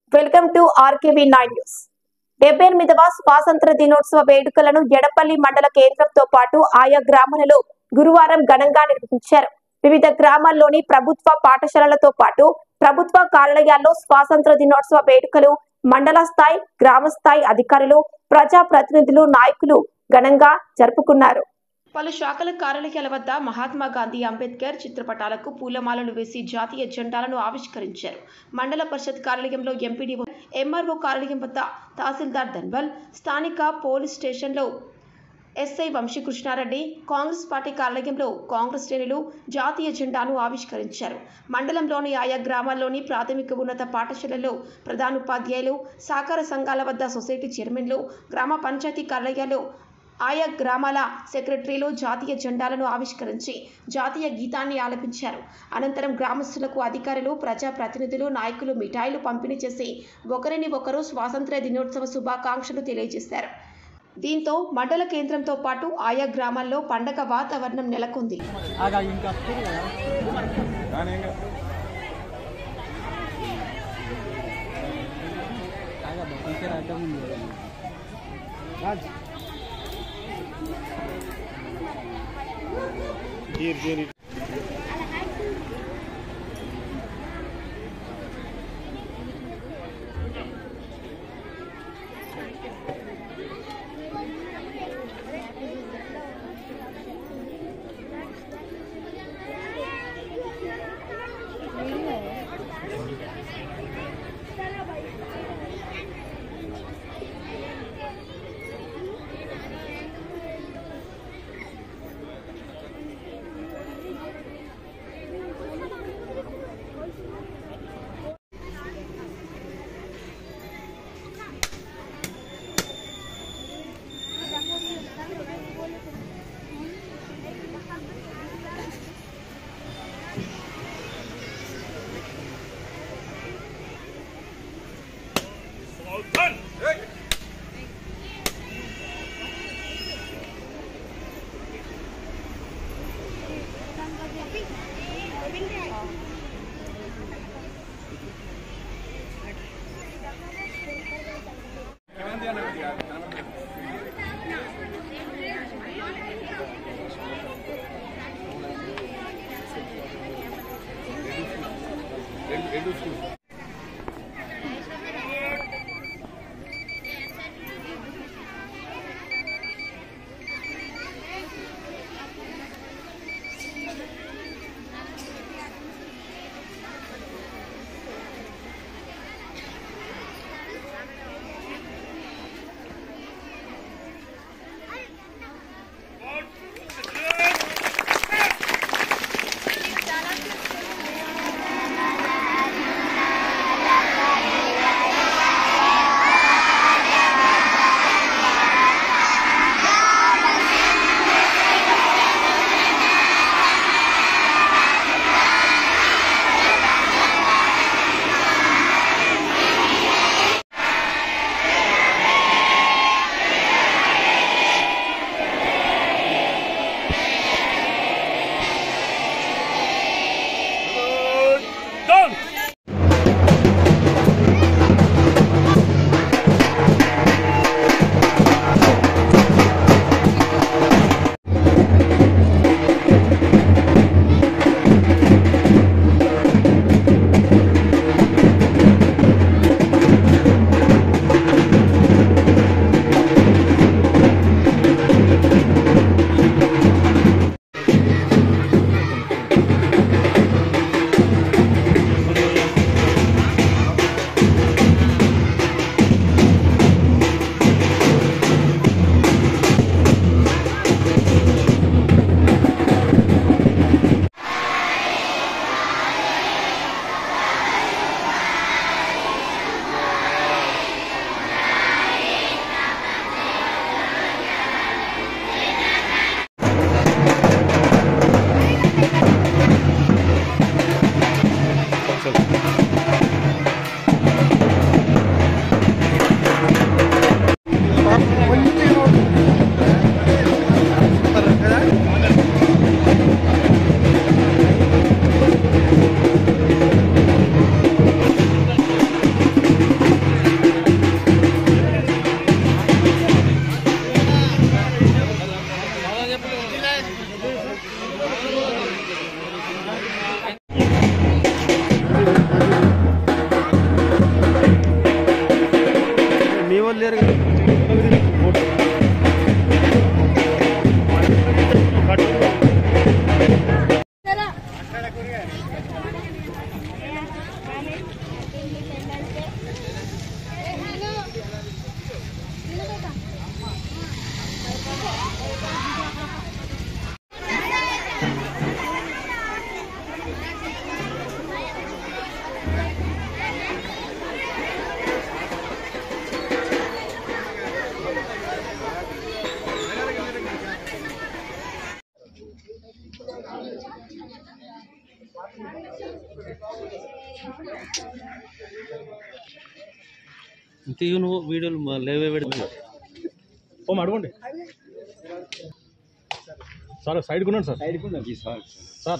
Welcome to RKV nine news డెబ్బై ఎనిమిదవ స్వాతంత్ర దినోత్సవ వేడుకలను ఎడపల్లి మండల కేంద్రంతో పాటు ఆయా గ్రామాలలో గురువారం ఘనంగా నిర్వహించారు వివిధ గ్రామాల్లోని ప్రభుత్వ పాఠశాలలతో పాటు ప్రభుత్వ కార్యాలయాల్లో స్వాతంత్ర దినోత్సవ వేడుకలు మండల స్థాయి గ్రామ స్థాయి అధికారులు ప్రజా ప్రతినిధులు నాయకులు ఘనంగా జరుపుకున్నారు పలు శాఖల కార్యాలయాల వద్ద మహాత్మా గాంధీ అంబేద్కర్ చిత్రపటాలకు పూలమాలలు వేసి జాతీయ జెండాలను ఆవిష్కరించారు మండల పరిషత్ కార్యాలయంలో ఎంపీడీఓ ఎంఆర్ఓ కార్యాలయం వద్ద తహసీల్దార్ ధన్వల్ స్థానిక పోలీస్ స్టేషన్లో ఎస్ఐ వంశీకృష్ణారెడ్డి కాంగ్రెస్ పార్టీ కార్యాలయంలో కాంగ్రెస్ శ్రేణులు జాతీయ జెండాను ఆవిష్కరించారు మండలంలోని ఆయా గ్రామాల్లోని ప్రాథమిక ఉన్నత పాఠశాలల్లో ప్రధానోపాధ్యాయులు సహకార సంఘాల వద్ద సొసైటీ చైర్మన్లు గ్రామ పంచాయతీ కార్యాలయాల్లో ఆయా గ్రామాల సెక్రటరీలు జాతీయ జెండాలను ఆవిష్కరించి జాతీయ గీతాన్ని ఆలపించారు అనంతరం గ్రామస్తులకు అధికారులు ప్రజా ప్రతినిధులు నాయకులు మిఠాయిలు పంపిణీ చేసి ఒకరిని ఒకరు స్వాతంత్ర్య దినోత్సవ శుభాకాంక్షలు తెలియజేశారు దీంతో మండల కేంద్రంతో పాటు ఆయా గ్రామాల్లో పండగ వాతావరణం నెలకొంది ఆగా ఇంకా వస్తుంది కదా ఆగా టీచర్ అడ్డం ఉంది కదా. రాజ్ తీయు నువ్వు వీడియోలు మ- లేవే పెడతా ఓ అడగండి సార్ సైడ్ కొనండి sir sir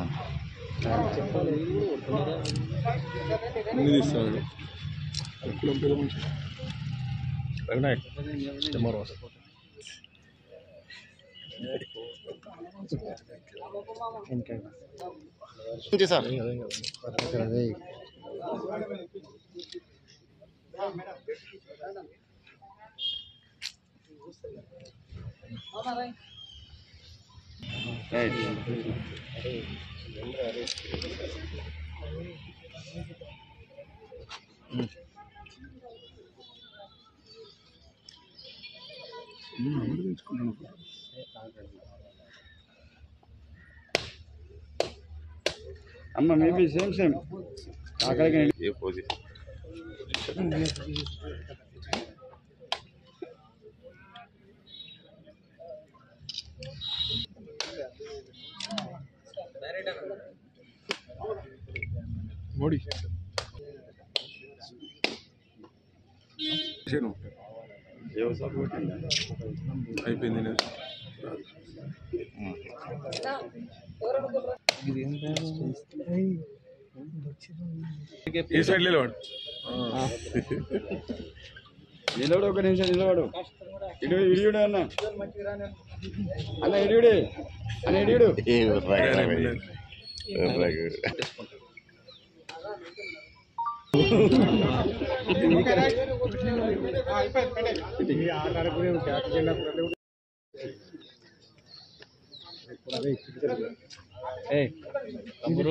Raghunayak MRO sir అమ్మ మేబీ సేమ్ సేమ్ ఆకలికి ఏ పోజి మోడీ అయిపోయింది నేను ఏ సైడ్ లేవాడు నిలవడు ఒక నిమిషం నిలవడు ఇడు ఇడియుడు అన్న అన్న ఇడియుడే అన్న ఇడియుడు ఏ రాగ ఏయ్ తమ్ముడు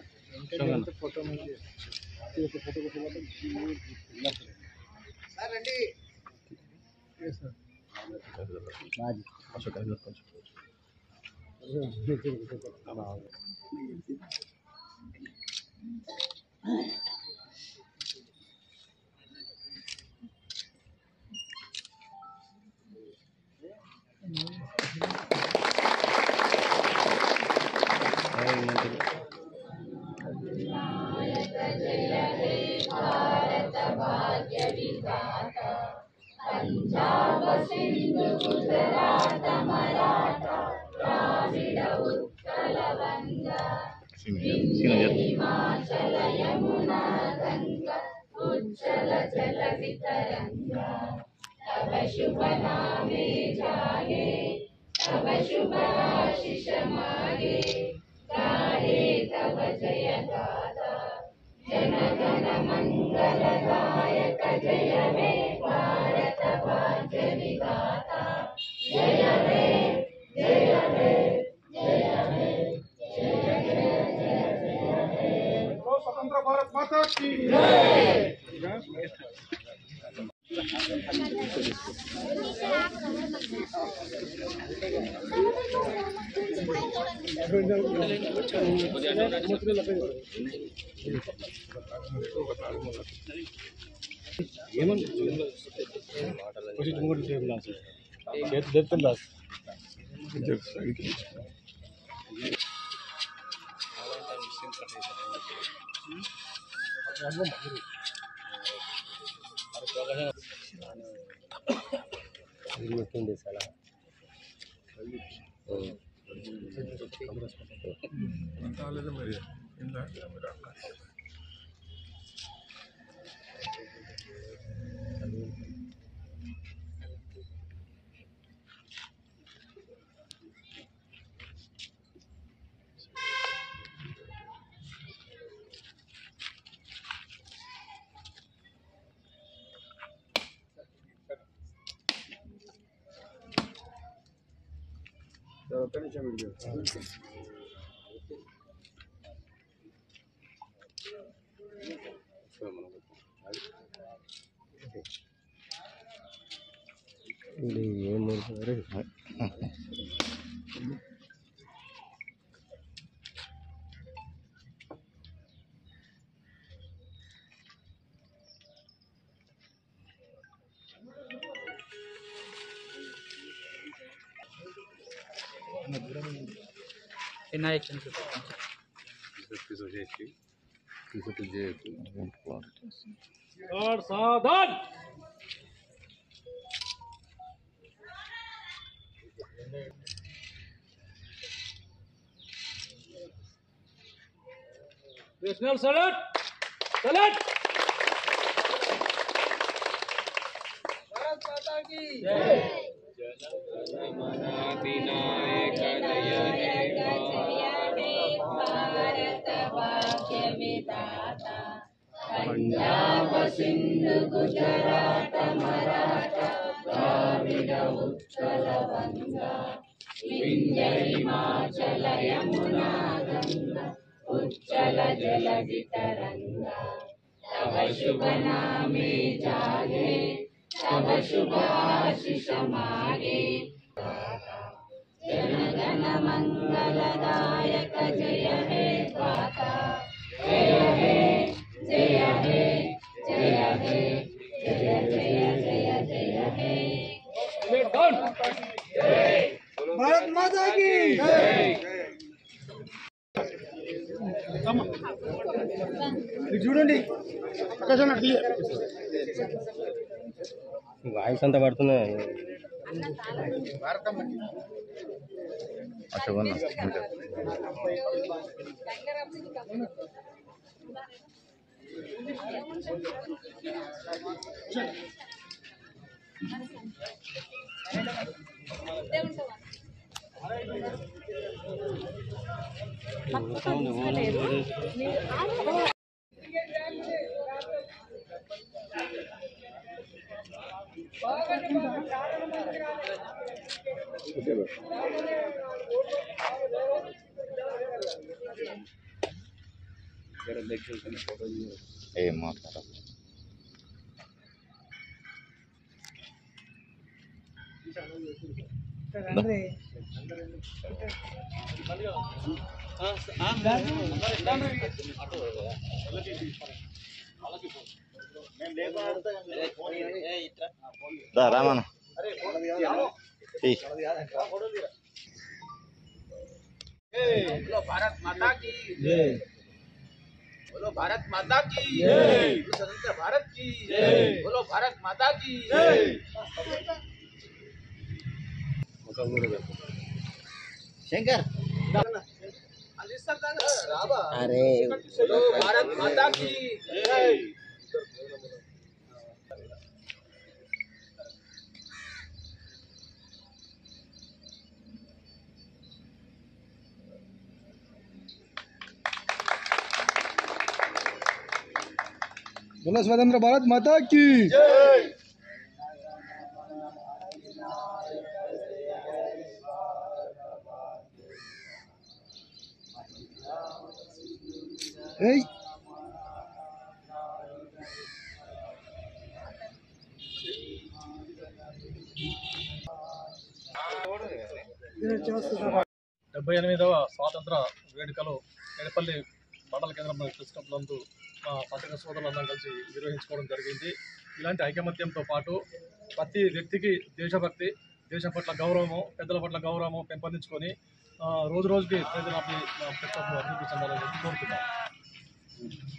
ఏయ్ మంచిది. చేతి చెప్తాను దాస్ ఒక్క నిమిషం video national salad salad voice అంతా పడుతుంది ఏం మాట్లాడదు రామన్న भारत माता की जय बोलो भारत माता की जय स्वतंत्र भारत की जय बोलो भारत माता की जय శంకర్ अरे बोलो भारत माता की जय बोला स्वतंत्र भारत माता की Hey. డెబ్బై ఎనిమిదవ స్వాతంత్ర వేడుకలు ఎడపల్లి మండల కేంద్రంలో కృష్ణపులందు మా పట్టణ సోదరులందరం కలిసి నిర్వహించుకోవడం జరిగింది ఇలాంటి ఐకమత్యంతో పాటు ప్రతి వ్యక్తికి దేశభక్తి దేశం పట్ల గౌరవము పెద్దల పట్ల గౌరవము పెంపొందించుకొని ఆ, రోజు రోజుకి ప్రజల అభివృద్ధి చెందాలని చెప్పి కోరుతున్నాం